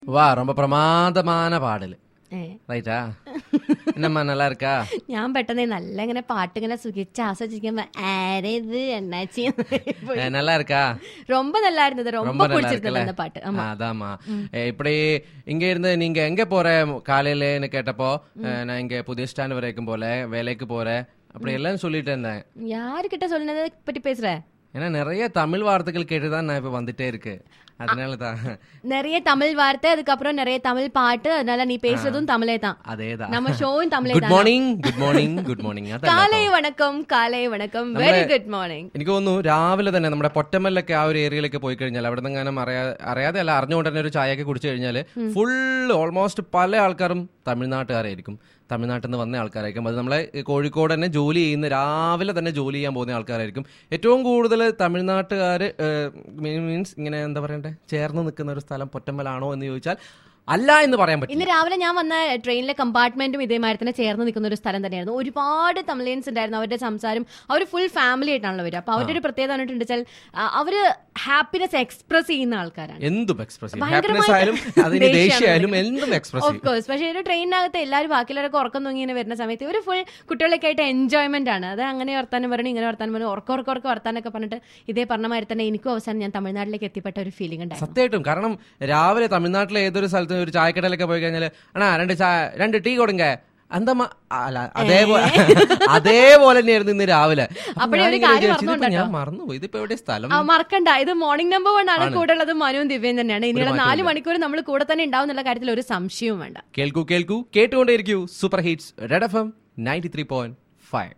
வா ரொம்ப பிரமாதமான பாடல் ഏ. ரைட்டா என்னம்மா நல்லா இருக்கா ഞാൻ പെട്ടെന്ന് നല്ല ഇങ്ങനെ പാട്ട് ഇങ്ങനെ സുഖിച്ച് ആസ്വദിക്കുമ്പോ ആരേ ഇത് എണ്ണാച്ചി ஏ, நல்லா இருக்கா ரொம்ப நல்லா இருந்தது ரொம்ப ரொம்ப நல்லா பிடிச்சிருந்தது இருக்குல்ல அந்த பாட்டு ஆமா அதாம்மா ஏ, இப்படி இங்க இருந்து நீங்க எங்க போற காலையிலன்னு கேட்டப்போ அஹ், நான் இங்க புதிய ஸ்டாண்ட் வரைக்கும் போல வேலைக்கு போறேன் அப்படி எல்லாம் சொல்லிட்டு இருந்தேன் யாருக்கிட்ட சொன்னதை பத்தி பேசுற ஏன்னா நிறைய தமிழ் வார்த்தைகள் கேட்டுதான் நான் இப்ப வந்துட்டே இருக்கு அதனால தான் நிறைய தமிழ் வார்த்தை அதுக்கப்புறம் நிறைய தமிழ் பாட்டு அதனால நீ பேசுறதும் தமிழே தான் அதேதான் நம்ம ஷோவும் தமிழே ഗുഡ് தான் morning good morning good morning കാലേ വണക്കം കാലേ വണക്കം വെരി ഗുഡ് മോർണിംഗ് എനിക്ക് തോന്നുന്നു രാവിലെ തന്നെ നമ്മുടെ പൊറ്റമ്മലിലൊക്കെ ആ ഒരു ഏരിയയിലേക്ക് പോയി കഴിഞ്ഞാൽ അവിടെ നിന്ന് അറിയാ അറിയാതെ അല്ല അറിഞ്ഞുകൊണ്ട് തന്നെ ഒരു ചായയൊക്കെ കുടിച്ചു കഴിഞ്ഞാൽ ഫുൾ ഓൾമോസ്റ്റ് പല ആൾക്കാരും തമിഴ്നാട്ടുകാരായിരിക്കും തമിഴ്നാട്ടിൽ നിന്ന് വന്ന ആൾക്കാരായിരിക്കും അത് നമ്മളെ കോഴിക്കോട് തന്നെ ജോലി ചെയ്യുന്ന രാവിലെ തന്നെ ജോലി ചെയ്യാൻ പോകുന്ന ആൾക്കാരായിരിക്കും ഏറ്റവും കൂടുതൽ തമിഴ്നാട്ടുകാർ മീൻസ് ഇങ്ങനെ എന്താ പറയണ്ടേ ചേർന്ന് നിൽക്കുന്ന ഒരു സ്ഥലം പൊറ്റമ്മലാണോ എന്ന് ചോദിച്ചാൽ അല്ല എന്ന് പറയാൻ പറ്റില്ല ഇന്ന് രാവിലെ ഞാൻ വന്ന ട്രെയിനിലെ കമ്പാർട്ട്മെന്റും ഇതേമാതിരി തന്നെ ചേർന്ന് നിൽക്കുന്ന ഒരു സ്ഥലം തന്നെയായിരുന്നു ഒരുപാട് തമിഴിയൻസ് ഉണ്ടായിരുന്നു അവരുടെ സംസാരം അവർ ഫുൾ ഫാമിലി ആയിട്ടാണല്ലോ വരിക അപ്പൊ അവരുടെ ഒരു പ്രത്യേകത പറഞ്ഞിട്ടുണ്ട് വെച്ചാൽ ആ, അവര് ഹാപ്പിനെസ് എക്സ്പ്രസ് ചെയ്യുന്ന ആൾക്കാരാണ് എന്തും എക്സ്പ്രസ് ചെയ്യും ഭയങ്കരമായിട്ട് ഹാപ്പിനെസ് ആയാലും അതിന് ദേഷ്യം ദേഷ്യമായാലും എന്തും എക്സ്പ്രസ് ഓഫ് ചെയ്യും കോഴ്സ് പക്ഷേ ഒരു ട്രെയിനകത്ത് എല്ലാവരും ബാക്കിയുള്ളവരൊക്കെ ഉറക്കം തൂങ്ങി ഇങ്ങനെ വരുന്ന സമയത്ത് ഒരു ഫുൾ കുട്ടികളൊക്കെ ആയിട്ട് എൻജോയ്മെന്റ് ആണ് അത് അങ്ങനെ വർത്താനം പറഞ്ഞു ഇങ്ങനെ വർത്താനം പറഞ്ഞു ഉറക്കം ഉറക്കം ഉറക്കം വർത്താനൊക്കെ പറഞ്ഞിട്ട് ഇതേ പറഞ്ഞ മാതിരി തന്നെ എനിക്കും അവസാനം ഞാൻ തമിഴ്നാട്ടിലേക്ക് എത്തിപ്പെട്ട ഒരു ഫീലിംഗ് ഉണ്ടായിരുന്നു സത്യമായിട്ടും കാരണം രാവിലെ തമിഴ്നാട്ടിലെ ഏതൊരു സ്ഥലത്ത് ഒരു ചായക്കടയിലൊക്കെ പോയി കഴിഞ്ഞാൽ അണ്ണാ രണ്ട് ചായ രണ്ട് ടീ കൊടുങ്ക എന്താ അല്ല അതേപോലെ അതേപോലെ തന്നെയായിരുന്നു ഇന്ന് രാവിലെ അപ്പൊ അപ്പഴേ ഒരു ഞാനിങ്ങനെ കാര്യം വിചാരിച്ചു, ഇതിപ്പോ മറന്നുകൊണ്ടാ ഞാൻ മറന്നുപോയി ഇതിപ്പോ എവിടെ സ്ഥലം ആ, മറക്കണ്ട ഇത് മോർണിംഗ് നമ്പർ വൺ ആണ് കൂടെ ഉള്ളത് മനുവും ദിവ്യൻ തന്നെയാണ് ഇനിയുള്ള നാല് മണിക്കൂർ നമ്മൾ കൂടെ തന്നെ ഉണ്ടാവും എന്നുള്ള കാര്യത്തിൽ ഒരു സംശയവും വേണ്ട കേൾക്കൂ കേൾക്കൂ കേട്ടുകൊണ്ടേയിരിക്കൂ super hits red F M ninety three point five